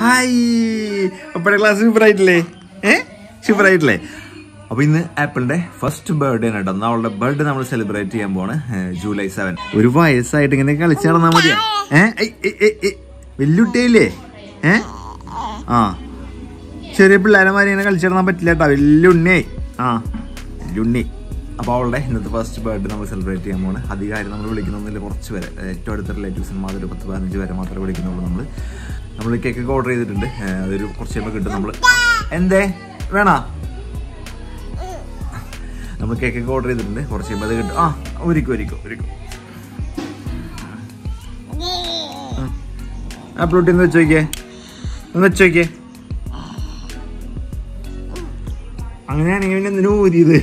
Hi അപ്പഴേ class സൂപ്പറായിട്ടില്ലേ ഏ സൂപ്പറായിട്ടില്ലേ അപ്പൊ ഇന്ന് ആപ്പിളിന്റെ ഫസ്റ്റ് ബർത്ത്ഡേ ആണ് കേട്ടോ അന്ന് അവളുടെ ബർത്ത്ഡേ നമ്മൾ സെലിബ്രേറ്റ് ചെയ്യാൻ പോണ് ഏഹ്, ജൂലൈ സെവൻ ഒരു വയസ്സായിട്ട് ഇങ്ങനെ കളിച്ചു നടന്നാ മതിയാ ഏഹ് വെല്ലുട്ടിയില്ലേ ഏ ആ ചെറിയ പിള്ളേരമാരി ഇങ്ങനെ കളിച്ചു നടന്നാൻ പറ്റില്ല കേട്ടോ വെല്ലുണ്ണി ആ വെല്ലുണ്ണി അപ്പോൾ അവളുടെ ഇന്നത്തെ ഫസ്റ്റ് ബർത്ത്ഡേ നമ്മൾ സെലിബ്രേറ്റ് ചെയ്യാൻ പോണ് അധികമായിട്ട് നമ്മൾ വിളിക്കുന്നൊന്നുമില്ല കുറച്ച് പേരെ ഏറ്റവും അടുത്ത റിലേറ്റീവ്സിന് ഒരു പത്ത് പതിനഞ്ച് പേരെ മാത്രമേ വിളിക്കുന്നുള്ളൂ നമ്മൾ നമ്മൾ കേക്ക് ഒക്കെ ഓർഡർ ചെയ്തിട്ടുണ്ട് ഏഹ്, അതൊരു കുറച്ച് കഴിയുമ്പോൾ കിട്ടും നമ്മൾ എന്തേ വേണോ നമ്മൾ കേക്ക് ഒക്കെ ഓർഡർ ചെയ്തിട്ടുണ്ട് കുറച്ച് കഴിയുമ്പോൾ അത് കിട്ടും ആ ഒരിക്കും ഒരിക്കും ഒരിക്കും ആ പ്ലോട്ടി ഒന്ന് വെച്ച് നോക്കിയേ ഒന്ന് വെച്ച് നോക്കിയേ അങ്ങനെയാണെങ്കിൽ പിന്നെ എന്തിനു ഊരിയത്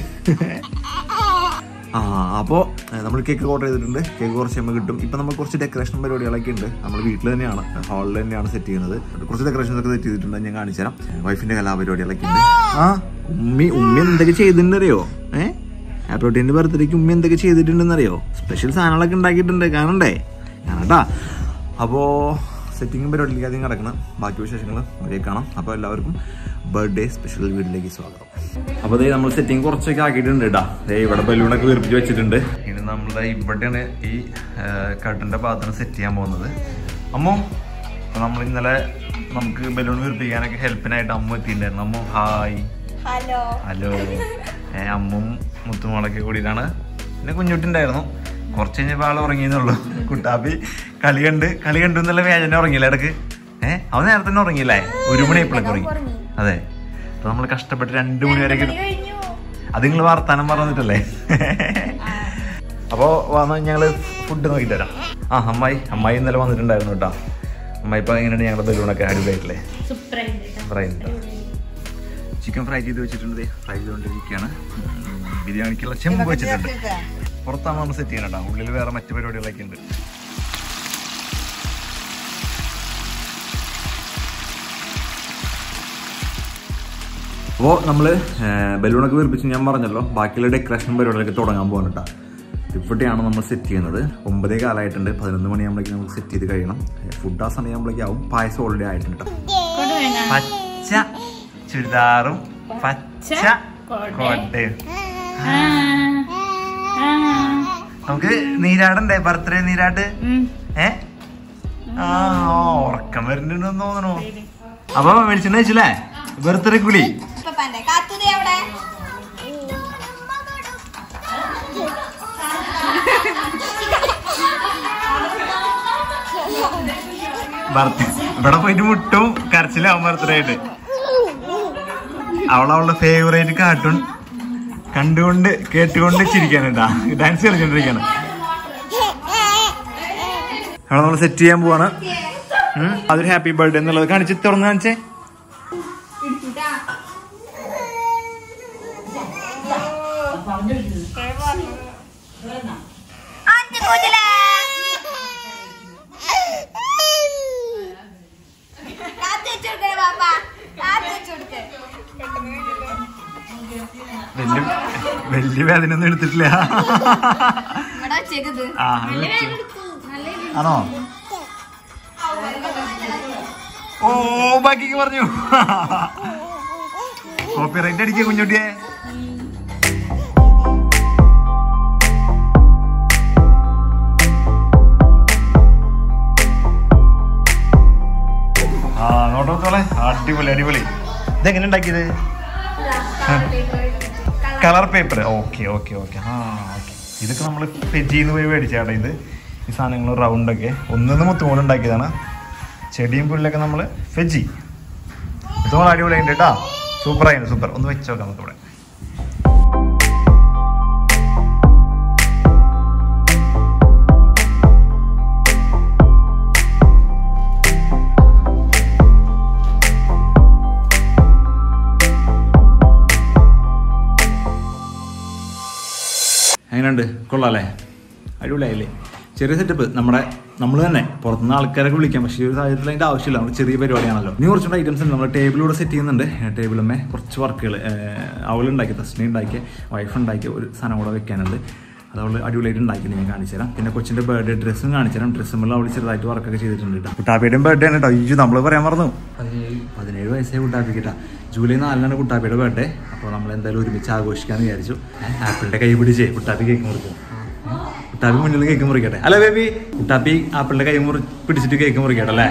ആ അപ്പോൾ നമ്മൾ കേക്ക് ഓർഡർ ചെയ്തിട്ടുണ്ട് കേക്ക് കുറച്ച് കഴിയുമ്പോൾ കിട്ടും ഇപ്പം നമ്മൾ കുറച്ച് ഡെക്കറേഷൻ പരിപാടികളൊക്കെ ഉണ്ട് നമ്മൾ വീട്ടിൽ തന്നെയാണ് ഹാളിൽ തന്നെയാണ് സെറ്റ് ചെയ്യുന്നത് കുറച്ച് ഡെക്കറേഷൻസ് ഒക്കെ സെറ്റ് ചെയ്തിട്ടുണ്ട് അത് ഞാൻ കാണിച്ചു തരാം വൈഫിൻ്റെ കലാപരിപാടികളൊക്കെ ഉണ്ട് ആ ഉമ്മി ഉമ്മി എന്തൊക്കെ ചെയ്തിട്ടുണ്ടറിയോ ഏഹ് ആപ്രോട്ടീൻ്റെ ബർത്ത്ഡേക്ക് ഉമ്മി എന്തൊക്കെ ചെയ്തിട്ടുണ്ടെന്നറിയോ സ്പെഷ്യൽ സാധനങ്ങളൊക്കെ ഉണ്ടാക്കിയിട്ടുണ്ട് കാണണ്ടേ കാണട്ടാ അപ്പോൾ സെറ്റിങ്ങും പരിപാടിയിലേക്ക് അധികം കിടക്കണം ബാക്കി വിശേഷങ്ങൾ ഒരേ കാണാം അപ്പോൾ എല്ലാവർക്കും ബർത്ത്ഡേ സ്പെഷ്യൽ വീട്ടിലേക്ക് സ്വാഗതം അപ്പോൾ ദേ നമ്മൾ സെറ്റിംഗ് കുറച്ചൊക്കെ ആക്കിയിട്ടുണ്ട് കേട്ടോ ദേ ഇവിടെ ബലൂണൊക്കെ വീർപ്പിച്ച് വെച്ചിട്ടുണ്ട് ഇനി നമ്മൾ ഇവിടെയാണ് ഈ കട്ടിൻ്റെ ഭാഗത്താണ് സെറ്റ് ചെയ്യാൻ പോകുന്നത് അമ്മോ അപ്പോൾ നമ്മൾ ഇന്നലെ നമുക്ക് ബലൂൺ വീർപ്പിക്കാനൊക്കെ ഹെൽപ്പിനായിട്ട് അമ്മ എത്തിയിട്ടുണ്ടായിരുന്നു അമ്മ ഹായ് ഹലോ ഹലോ ഏ, അമ്മും മുത്തുമോളൊക്കെ കൂടിയിട്ടാണ് പിന്നെ കുഞ്ഞുട്ടിണ്ടായിരുന്നു കുറച്ച് കഴിഞ്ഞപ്പോൾ ആൾ ഉറങ്ങിയെന്നുള്ളൂ കുട്ടാപ്പി കളി കണ്ട് കളി കണ്ടു എന്നുള്ള വേദന ഉറങ്ങിയില്ല ഇടക്ക് ഏഹ് അവൻ നേരത്തെ തന്നെ ഉറങ്ങിയില്ലേ ഒരു മണി എപ്പോഴൊക്കെ ഉറങ്ങി ഉറങ്ങി. അതെ അപ്പൊ നമ്മൾ കഷ്ടപ്പെട്ട് രണ്ടു മണി വരെ കളി കഴിഞ്ഞു അത് നിങ്ങൾ വർത്താനം പറഞ്ഞിട്ടല്ലേ അപ്പോൾ വന്ന് ഞങ്ങൾ ഫുഡ് നോക്കിട്ട് തരാം ആ അമ്മായി അമ്മായി ഇന്നലെ വന്നിട്ടുണ്ടായിരുന്നു കേട്ടോ അമ്മായി ഇപ്പൊ എങ്ങനെയാണ് ഞങ്ങളുടെ ബലൂണൊക്കെ അടിപൊളിയായിട്ടില്ലേ ഫ്രൈ ചിക്കൻ ഫ്രൈ ചെയ്ത് വെച്ചിട്ടുണ്ട് ദേ ഫ്രൈ ചെയ്തുകൊണ്ടിരിക്കുകയാണ് ഉം, ബിരിയാണിക്കുള്ള ചെമ്പ് വെച്ചിട്ടുണ്ട് പുറത്താണ് നമ്മൾ സെറ്റ് ചെയ്യണം കേട്ടോ ഉള്ളിൽ വേറെ മറ്റു പരിപാടികളൊക്കെ ഉണ്ട് അപ്പോൾ നമ്മൾ ബലൂണൊക്കെ വീർപ്പിച്ച് ഞാൻ പറഞ്ഞല്ലോ ബാക്കിയുള്ള ഡെക്കറേഷൻ പരിപാടികളൊക്കെ തുടങ്ങാൻ പോകാൻ കേട്ടോ ഇവിടെയാണ് നമ്മൾ സെറ്റ് ചെയ്യുന്നത് ഒമ്പതേ കാലമായിട്ടുണ്ട് പതിനൊന്ന് മണിയാകുമ്പോഴേക്കും നമുക്ക് സെറ്റ് ചെയ്ത് കഴിയണം ഫുഡ് ആ സമയമാകുമ്പോഴേക്കും ആവും പായസം ഓൾറെഡി ആയിട്ടുണ്ട് കേട്ടോ പച്ച ചുരിദാറും പച്ച കോട്ടയും നമുക്ക് നീരാടണ്ടേ ബർത്ത്ഡേ നീരാട്ട് ഏ ആ ഉറക്കം വരുന്നുണ്ടെന്ന് തോന്നണു അപ്പൊ മേടിച്ചിട്ട് വെച്ചില്ലേ ബർത്ത്ഡേ കുളി പപ്പന്റെ കാത്തുതി അവിടെ ബർത്ത് ഇവിടെ പോയിട്ട് മുട്ടും കരച്ചിലാവും ബർത്ത്ഡേ ആയിട്ട് അവളവളുടെ ഫേവറേറ്റ് കാർട്ടൂൺ കണ്ടുകൊണ്ട് കേട്ടുകൊണ്ട് ചിരിക്കാനുണ്ടാ ഡാൻസ് കളിച്ചോണ്ടിരിക്കാണ് അവിടെ നമ്മൾ സെറ്റ് ചെയ്യാൻ പോവാണ് ഉം, അതൊരു ഹാപ്പി ബർത്ത്ഡേ എന്നുള്ളത് കാണിച്ച് തുറന്ന് കാണിച്ചേ അഞ്ച് കൂട്ടില കാത്തു വെച്ചു കൊടുക്കണേ പാപ്പ കാത്തു വെച്ചു കൊടുക്കേ വലിയ വലിയ വേദന ഒന്നും എടുത്തിട്ടില്ല ഇവിടെ വെച്ചേക്കത് ആ, അത് വെച്ചു. ആണോ ഓ ബാക്കിക്ക് പറഞ്ഞു കോപ്പിറൈറ്റ് അടിക്കുക കുഞ്ഞുട്ടിയെ ആ നോട്ടോത്തോളെ അടിപൊളി അടിപൊളി ഇതെങ്ങനെ ഉണ്ടാക്കിയത് colour paper okay okay okay ആ ഓക്കെ ഇതൊക്കെ നമ്മൾ ഫെജിന്ന് പോയി മേടിച്ചാട്ടോ ഇത് ഈ സാധനങ്ങൾ റൗണ്ടൊക്കെ ഒന്നിന്ന് മുത്തുമോൾ ഉണ്ടാക്കിയതാണ് ചെടിയും പുല്ലൊക്കെ നമ്മൾ ഫെജി ഇതുപോലെ അടിപൊളിയുണ്ട് കേട്ടോ സൂപ്പർ ആയിരുന്നു സൂപ്പർ ഒന്ന് വെച്ച് നോക്കാം നമുക്ക് ഇവിടെ എങ്ങനെയുണ്ട് കൊള്ളാല്ലേ അടിപൊളിയായില്ലേ ചെറിയ സെറ്റപ്പ് നമ്മുടെ നമ്മൾ തന്നെ പുറത്തുനിന്ന് ആൾക്കാരൊക്കെ വിളിക്കാം പക്ഷേ ഈ ഒരു സാഹചര്യത്തിൽ അതിൻ്റെ ആവശ്യമില്ല നമ്മൾ ചെറിയ പരിപാടിയാണല്ലോ ഇനി കുറച്ചുകൂടെ ഐറ്റംസ് ഉണ്ട് നമ്മൾ ടേബിളിലൂടെ സെറ്റ് ചെയ്യുന്നുണ്ട് ടേബിളുമേ കുറച്ച് വർക്കുകൾ അവളുണ്ടാക്കിയ തസ്നി ഉണ്ടാക്കിയ വൈഫ് ഉണ്ടാക്കിയ ഒരു സാധനം കൂടെ വെക്കാനുണ്ട് അത് അവൾ അടിപൊളിയായിട്ട് ഉണ്ടാക്കി ഞാൻ കാണിച്ചു തരാം പിന്നെ കൊച്ചിൻ്റെ ബർത്ത്ഡേ ഡ്രസ്സും കാണിച്ചു തരാം ഡ്രസ്സും അവൾ ചെറുതായിട്ട് വർക്കൊക്കെ ചെയ്തിട്ടുണ്ട് കേട്ടോ കുട്ടാപ്പിയുടെയും ബർത്ത്ഡേ ആണ് കേട്ടോ അയ്യോ നമ്മൾ പറയാൻ മറന്നു പതിനേഴ് പതിനേഴ് വയസ്സേ കുട്ടാപ്പിക്കിട്ടാ ജൂലൈ നാലിനാണ് കുട്ടാപ്പിയുടെ ബർത്ത്ഡേ അപ്പോൾ നമ്മൾ എന്തായാലും ഒരുമിച്ച് ആഘോഷിക്കാമെന്ന് വിചാരിച്ചു ആപ്പിളിൻ്റെ കൈ പിടിച്ചേ കുട്ടാപ്പി കേക്ക് മുറിക്കും കുട്ടാപ്പി മുന്നിൽ നിന്ന് കേക്ക് മുറിക്കട്ടെ അല്ല ബേബി കുട്ടാപ്പി ആപ്പിളിൻ്റെ കൈ മുറി പിടിച്ചിട്ട് കേക്ക് മുറിക്കട്ടെ അല്ലേ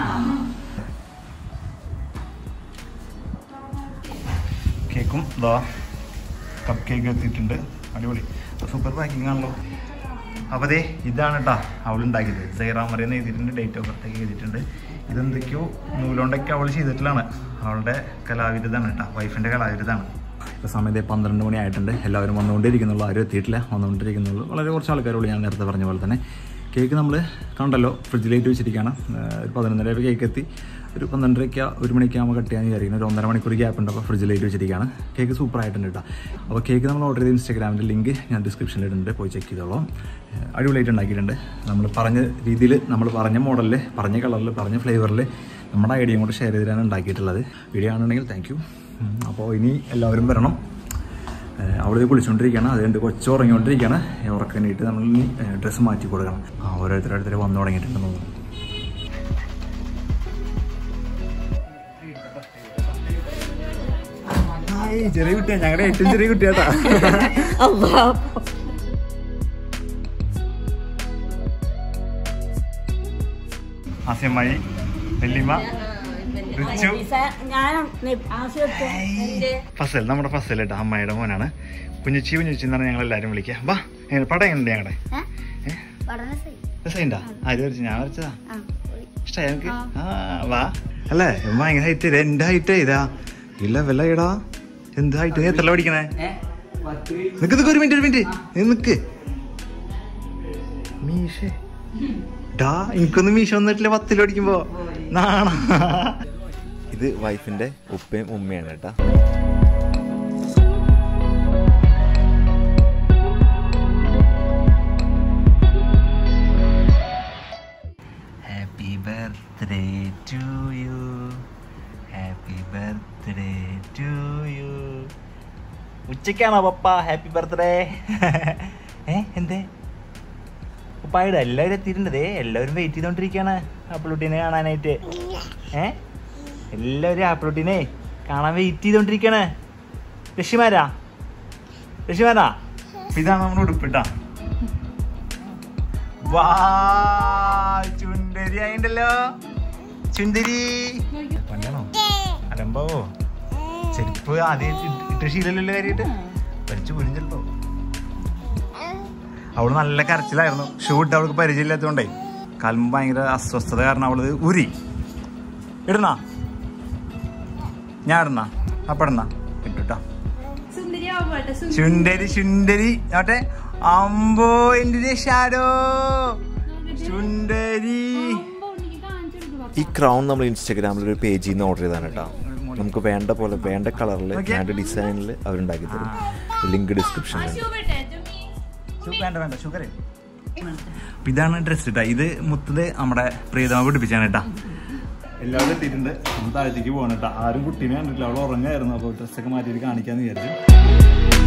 കേക്കും ഇതാ കപ്പ് കേക്ക് എത്തിയിട്ടുണ്ട് അടിപൊളി സൂപ്പർ പാക്കിംഗ് ആണല്ലോ അപ്പോൾ അതെ ഇതാണ് കേട്ടോ അവൾ ഉണ്ടാക്കിയത് സൈറാമറിയെന്ന് എഴുതിയിട്ടുണ്ട് ഡേറ്റ് ഓഫ് ബർത്ത് ഒക്കെ എഴുതിയിട്ടുണ്ട് ഇതെന്തൊക്കെയോ നൂലുകൊണ്ടൊക്കെ അവൾ ചെയ്തിട്ടുള്ളതാണ് അവളുടെ കലാവിരുതാണ് കേട്ടോ വൈഫിൻ്റെ കലാവിരുതാണ് ഇപ്പോൾ സമയത്ത് പന്ത്രണ്ട് മണി ആയിട്ടുണ്ട് എല്ലാവരും വന്നുകൊണ്ടിരിക്കുന്നുള്ളൂ ആരും എത്തിയിട്ടില്ല വന്നുകൊണ്ടിരിക്കുന്നുള്ളൂ വളരെ കുറച്ച് ആൾക്കാരുള്ളൂ ഞാൻ നേരത്തെ പറഞ്ഞ പോലെ തന്നെ കേക്ക് നമ്മൾ കണ്ടല്ലോ ഫ്രിഡ്ജിലേക്ക് വെച്ചിരിക്കുകയാണ് ഏഹ് ഒരു പതിനൊന്നര കേക്ക് എത്തി ഒരു പന്ത്രണ്ടരയ്ക്ക് ഒരു മണിക്ക് ആകുമ്പോൾ കട്ട് ചെയ്യാൻ വിചാരിക്കുന്നത് ഒരു ഒന്നര മണിക്കൂർ ഗ്യാപ്പ് ഉണ്ട് അപ്പോൾ ഫ്രിഡ്ജിലേക്ക് വെച്ചിരിക്കുകയാണ് കേക്ക് സൂപ്പർ ആയിട്ടുണ്ട് കേട്ടോ അപ്പോൾ കേക്ക് നമ്മൾ ഓർഡർ ചെയ്ത ഇൻസ്റ്റാഗ്രാമിൻ്റെ ലിങ്ക് ഞാൻ ഡിസ്ക്രിപ്ഷനിൽ ഇടുന്നുണ്ട് പോയി ചെക്ക് ചെയ്തോളാം ഏഹ് അടിപൊളിയായിട്ട് ഉണ്ടാക്കിയിട്ടുണ്ട് നമ്മൾ പറഞ്ഞ രീതിയിൽ നമ്മൾ പറഞ്ഞ മോഡലിൽ പറഞ്ഞ കളറിൽ പറഞ്ഞ ഫ്ലേവറിൽ നമ്മുടെ ഐഡിയയും കൂടെ ഷെയർ ചെയ്തിട്ടാണ് ഉണ്ടാക്കിയിട്ടുള്ളത് വീഡിയോ ആണെന്നുണ്ടെങ്കിൽ താങ്ക് യു അപ്പോൾ ഇനി എല്ലാവരും വരണം അവിടെ കുളിച്ചുകൊണ്ടിരിക്കുകയാണ് അതുകൊണ്ട് കൊച്ചു ഉറങ്ങിക്കൊണ്ടിരിക്കുകയാണ് ഉറക്കം എണീറ്റ് നമ്മൾ ഇനി ഡ്രസ്സ് മാറ്റി കൊടുക്കണം ആ ഓരോരുത്തരോരുത്തർ വന്നു തുടങ്ങിയിട്ടുണ്ടെന്ന് തോന്നുന്നു ഹായ്, ചെറിയ കുട്ടിയാ ഞങ്ങളുടെ ഏറ്റവും ചെറിയ കുട്ടിയാട്ടാ ആസ്യമ്മായി വല്യമ്മ റിച്ചു ഞാൻ ആശുപത്രി ഫസൽ നമ്മുടെ ഫസൽ കേട്ടോ അമ്മയുടെ മോനാണ് കുഞ്ഞുച്ചി കുഞ്ഞുച്ചി എന്നാണ് ഞങ്ങൾ എല്ലാവരും വിളിക്കുക വാ എങ്ങനെ പടം എങ്ങനെയുണ്ട് ഞങ്ങളുടെ രസമുണ്ടാ ആര് വരച്ചു ഞാൻ വരച്ചതാ ഇഷ്ടമായി എനിക്ക് ആ വാ അല്ലേ ഇവൻ ഭയങ്കര ഹൈറ്റ് ചെയ്തേ എന്റെ ഹൈറ്റ് ചെയ്താ ഇല്ല വല്ല ഇടാ എന്ത് ഹൈറ്റ് നീ എത്ര പഠിക്കണേ നിക്ക് നിക്ക് ഒരു മിനിറ്റ് ഒരു മിനിറ്റ് നീ നിക്ക് മീശ ഡാ എനിക്കൊന്നും മീശ വന്നിട്ടില്ല പത്തിൽ പഠിക്കുമ്പോ നാണ ഇത് വൈഫിന്റെ ഉപ്പയും ഉമ്മയാണ് കേട്ടാ happy birthday to you happy birthday to you ഉച്ചയ്ക്കാണോ പപ്പ ഹാപ്പി ബർത്ത്ഡേ ഏ എന്തേ ഉപ്പായുടെ എല്ലാവരും എത്തിയിട്ടുണ്ട് എല്ലാവരും വെയിറ്റ് ചെയ്തോണ്ടിരിക്കുകയാണ് ആപ്പിളുട്ടീനെ കാണാനായിട്ട് ഏ എല്ലാവരും ആപ്പിളുട്ടീനെ കാണാൻ വെയിറ്റ് ചെയ്തോണ്ടിരിക്കുകയാണ് ഋഷിമാരാ ഋഷിമാരാ ഇതാണ് നമ്മുടെ ഉടുപ്പിട്ടാ വാ ചുണ്ടരി ആയിണ്ടല്ലോ ചുണ്ടരി പണ്ടാണോ അലമ്പോ ചെരുപ്പ് ആദ്യം ഇട്ട് ഇട്ട ശീലമല്ലല്ലോ കാര്യമായിട്ട് വലിച്ചു പോലും ചെലപ്പോ അവള് നല്ല കരച്ചിലായിരുന്നു ഷൂ ഇട്ട് അവൾക്ക് പരിചയമില്ലാത്തതുകൊണ്ടേ കാൽമുമ്പ് ഭയങ്കര അസ്വസ്ഥത കാരണം അവള് ഉരി ഇടണ ഞാൻ ഇടണ അപ്പടണ ഇട്ടുട്ടാ ചുണ്ടരി ചുണ്ടരി ആട്ടെ അമ്പോ എന്റെ ഷാഡോ ചുണ്ടരി ഈ ക്രൗൺ നമ്മൾ ഇൻസ്റ്റാഗ്രാമിൽ ഒരു പേജിൽ നിന്ന് ഓർഡർ ചെയ്താണ് കേട്ടോ നമുക്ക് വേണ്ട പോലെ വേണ്ട കളറിൽ വേണ്ട ഡിസൈനിൽ അവരുണ്ടാക്കി തരും ലിങ്ക് ഡിസ്ക്രിപ്ഷനിലുണ്ട് വേണ്ട വേണ്ട ഷുഗർ ഇതാണ് ഡ്രസ് ഇട്ടാ ഇത് മുത്തത് നമ്മുടെ പ്രീതമ പിടിപ്പിച്ചാണ് കേട്ടാ എല്ലാവരും എത്തിയിട്ടുണ്ട് നമ്മൾ താഴത്തേക്ക് പോകണം കേട്ടോ ആരും കുട്ടീനെ കണ്ടിട്ടില്ല അവൾ ഉറങ്ങായിരുന്നു അപ്പോൾ ഡ്രസ്സൊക്കെ മാറ്റിയിട്ട് കാണിക്കാന്ന് വിചാരിച്ചു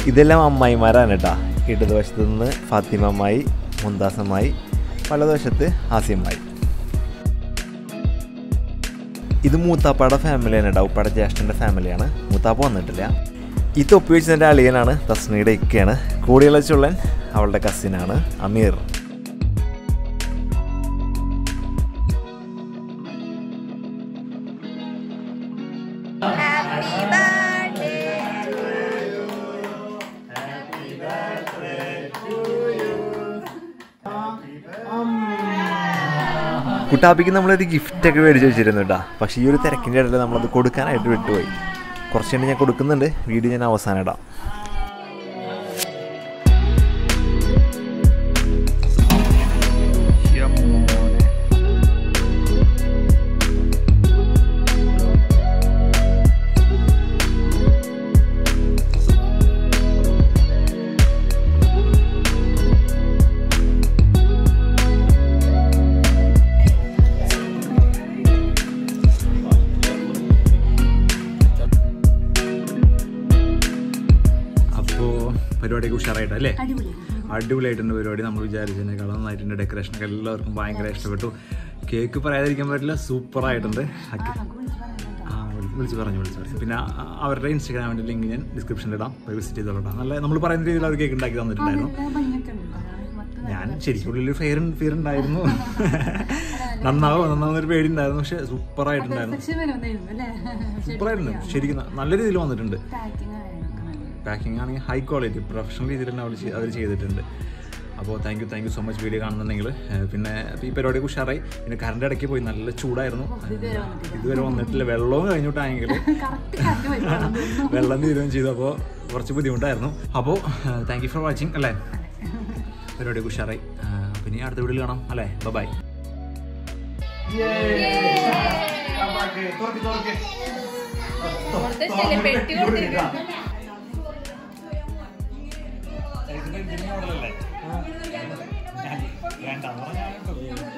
ഇതെല്ലാം അമ്മായിമാരാണ് കേട്ടാ ഇടതുവശത്ത് നിന്ന് ഫാത്തിമ അമ്മായി മുന്താസ് അമ്മായി വലതുവശത്ത് ആസിയമ്മായി ഇത് മൂത്താപ്പയുടെ ഫാമിലിയാണ് കേട്ടോ ഉപ്പയുടെ ജ്യേഷ്ഠൻ്റെ ഫാമിലിയാണ് മൂത്താപ്പ വന്നിട്ടില്ല ഈ തൊപ്പി വെച്ചതിൻ്റെ അളിയനാണ് തസ്നയുടെ ഇക്കയാണ് കൂടിയുള്ള ചുള്ളൻ അവളുടെ കസിനാണ് അമീർ Happy birthday to കുട്ടാപ്പിക്ക് നമ്മളൊരു ഗിഫ്റ്റൊക്കെ മേടിച്ച് വെച്ചിരുന്നു കേട്ടോ പക്ഷേ ഈ ഒരു തിരക്കിൻ്റെ ഇടയിൽ നമ്മളത് കൊടുക്കാനായിട്ട് വിട്ടുപോയി കുറച്ച് കഴിഞ്ഞ് ഞാൻ കൊടുക്കുന്നുണ്ട് വീഡിയോ ഞാൻ അവസാനം ഇടാം അപ്പോൾ പരിപാടിയൊക്കെ ഉഷാറായിട്ട് അല്ലേ അടിപൊളിയായിട്ടുണ്ട് പരിപാടി നമ്മൾ വിചാരിച്ചതിനേക്കാളും നന്നായിട്ടുണ്ട് ഡെക്കറേഷനൊക്കെ എല്ലാവർക്കും ഭയങ്കര ഇഷ്ടപ്പെട്ടു കേക്ക് പറയാതിരിക്കാൻ പറ്റില്ല സൂപ്പർ ആയിട്ടുണ്ട് ആ വിളി- വിളിച്ച് പറഞ്ഞു വിളിച്ച് പറഞ്ഞു പിന്നെ ആ- അവരുടെ ഇൻസ്റ്റാഗ്രാമിൻ്റെ ലിങ്ക് ഞാൻ ഡിസ്ക്രിപ്ഷനിൽ ഇടാം പോയി വിസിറ്റ് ചെയ്തോളാം നല്ല നമ്മൾ പറയുന്ന രീതിയിൽ അവർ കേക്ക് ഉണ്ടാക്കി തന്നിട്ടുണ്ടായിരുന്നു ഞാൻ ശരിക്കും ഉള്ളിൽ ഫെയർ ഫിയർ ഉണ്ടായിരുന്നു നന്നാവോ നന്നാവുന്നൊരു പേടി ഉണ്ടായിരുന്നു പക്ഷെ സൂപ്പർ ആയിട്ടുണ്ടായിരുന്നു സൂപ്പർ ആയിട്ടുണ്ട് ശരിക്കും ന- നല്ല രീതിയിൽ വന്നിട്ടുണ്ട് പാക്കിംഗ് ആണെങ്കിൽ ഹൈ ക്വാളിറ്റി പ്രൊഫഷണൽ രീതിയിൽ തന്നെ അവർ അവർ ചെയ്തിട്ടുണ്ട് അപ്പോൾ thank you thank you so much video കാണുന്നുണ്ടെങ്കിൽ ഏഹ് പിന്നെ ഈ പരിപാടിയൊക്കെ ഉഷാറായി പിന്നെ കറണ്ട് ഇടയ്ക്ക് പോയി നല്ല ചൂടായിരുന്നു ഇതുവരെ വന്നിട്ടില്ല വെള്ളവും കഴിഞ്ഞു ടാങ്കിൽ വെള്ളം തീരുകയും ചെയ്തു അപ്പോൾ കുറച്ച് ബുദ്ധിമുട്ടായിരുന്നു അപ്പോൾ താങ്ക് യു ഫോർ വാച്ചിങ് അല്ലേ പരിപാടിയൊക്കെ ഉഷാറായി ഏഹ് പിന്നെ അടുത്ത വീഡിയോയിൽ കാണാം അല്ലേ ബൈ പെട്ടി കൊടുത്തിരിക്കും വേണ്ട